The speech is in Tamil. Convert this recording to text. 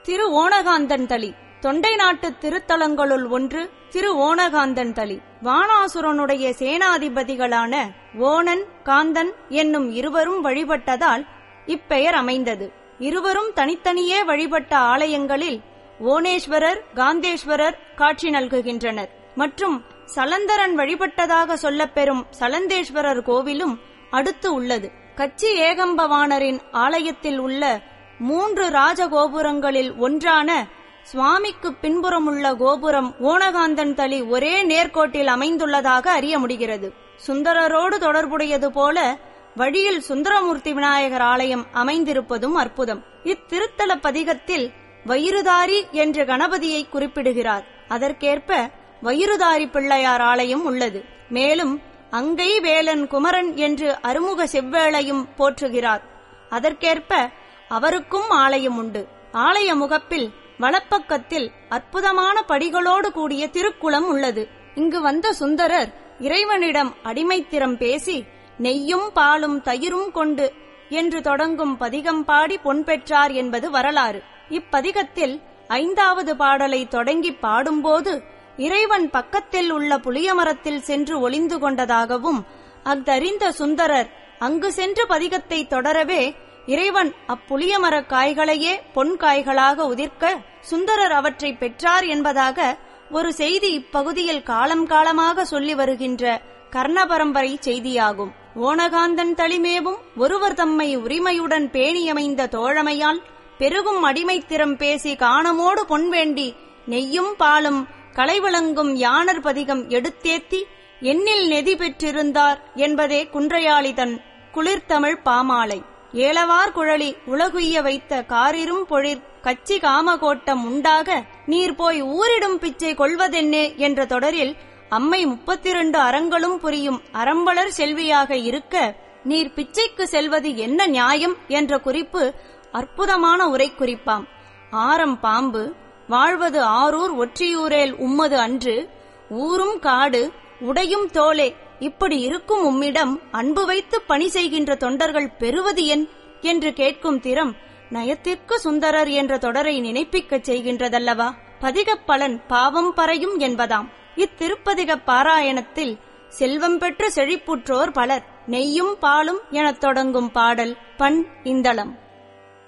திரு ஓணகாந்தன் தளி தொண்டை நாட்டு திருத்தலங்களுள் ஒன்று திரு ஓணகாந்தன் தளி வானாசுரனுடைய சேனாதிபதிகளான ஓணன் காந்தன் என்னும் இருவரும் வழிபட்டதால் இப்பெயர் அமைந்தது இருவரும் தனித்தனியே வழிபட்ட ஆலயங்களில் ஓணேஸ்வரர் காந்தேஸ்வரர் காட்சி நல்குகின்றனர் மற்றும் சலந்தரன் வழிபட்டதாக சொல்லப்பெறும் சலந்தேஸ்வரர் கோவிலும் அடுத்து உள்ளது கச்சி ஏகம்பவாணரின் ஆலயத்தில் உள்ள மூன்று ராஜகோபுரங்களில் ஒன்றான சுவாமிக்கு பின்புறமுள்ள கோபுரம் ஓணகாந்தன் தளி ஒரே நேர்கோட்டில் அமைந்துள்ளதாக அறிய முடிகிறது சுந்தரரோடு தொடர்புடையது போல வழியில் சுந்தரமூர்த்தி விநாயகர் ஆலயம் அமைந்திருப்பதும் அற்புதம் இத்திருத்தல பதிகத்தில் வயிறுதாரி என்ற கணபதியை குறிப்பிடுகிறார் அதற்கேற்ப வயிறுதாரி பிள்ளையார் ஆலயம் உள்ளது மேலும் அங்கை வேலன் குமரன் என்று அருமுக செவ்வேளையும் போற்றுகிறார் அதற்கேற்ப அவருக்கும் ஆலயம் உண்டு ஆலய முகப்பில் வலப்பக்கத்தில் அற்புதமான படிகளோடு கூடிய திருக்குளம் உள்ளது இங்கு வந்த சுந்தரர் இறைவனிடம் அடிமைத்திறம் பேசி நெய்யும் பாலும் தயிரும் கொண்டு என்று தொடங்கும் பதிகம் பாடி பொன் பெற்றார் என்பது வரலாறு இப்பதிகத்தில் ஐந்தாவது பாடலை தொடங்கி பாடும்போது இறைவன் பக்கத்தில் உள்ள புளியமரத்தில் சென்று ஒளிந்து கொண்டதாகவும் அஃதறிந்த சுந்தரர் அங்கு சென்று பதிகத்தை தொடரவே இறைவன் அப்புளியமரக் காய்களையே பொன் காய்களாக உதிர்க்க சுந்தரர் அவற்றை பெற்றார் என்பதாக ஒரு செய்தி இப்பகுதியில் காலம் காலமாக சொல்லி வருகின்ற கர்ண பரம்பரை செய்தியாகும் ஓணகாந்தன் தளிமேவும் ஒருவர் தம்மை உரிமையுடன் பேணியமைந்த தோழமையால் பெருகும் அடிமைத்திறம் பேசி காணமோடு பொன் வேண்டி நெய்யும் பாலும் கலைவிளங்கும் யானர் பதிகம் எடுத்தேத்தி எண்ணில் நெதி பெற்றிருந்தார் என்பதே குன்றையாளி தன் குளிர்தமிழ் பாமாலை ஏலவார் குழலி உலகுய்ய வைத்த காரிரும் பொழிற் கச்சி காமகோட்டம் உண்டாக நீர் போய் ஊரிடும் பிச்சை கொள்வதென்னே என்ற தொடரில் அம்மை முப்பத்திரண்டு அறங்களும் புரியும் அறம்பளர் செல்வியாக இருக்க நீர் பிச்சைக்கு செல்வது என்ன நியாயம் என்ற குறிப்பு அற்புதமான உரை குறிப்பாம் ஆரம் பாம்பு வாழ்வது ஆரூர் ஒற்றியூரேல் உம்மது அன்று ஊரும் காடு உடையும் தோலே இப்படி இருக்கும் உம்மிடம் அன்பு வைத்து பணி செய்கின்ற தொண்டர்கள் பெறுவது என் என்று கேட்கும் திறம் நயத்திற்கு சுந்தரர் என்ற தொடரை நினைப்பிக்கச் செய்கின்றதல்லவா பதிகப் பலன் பாவம் பறையும் என்பதாம் இத்திருப்பதிக பாராயணத்தில் செல்வம் பெற்று செழிப்புற்றோர் பலர் நெய்யும் பாலும் எனத் தொடங்கும் பாடல் பண் இந்தளம்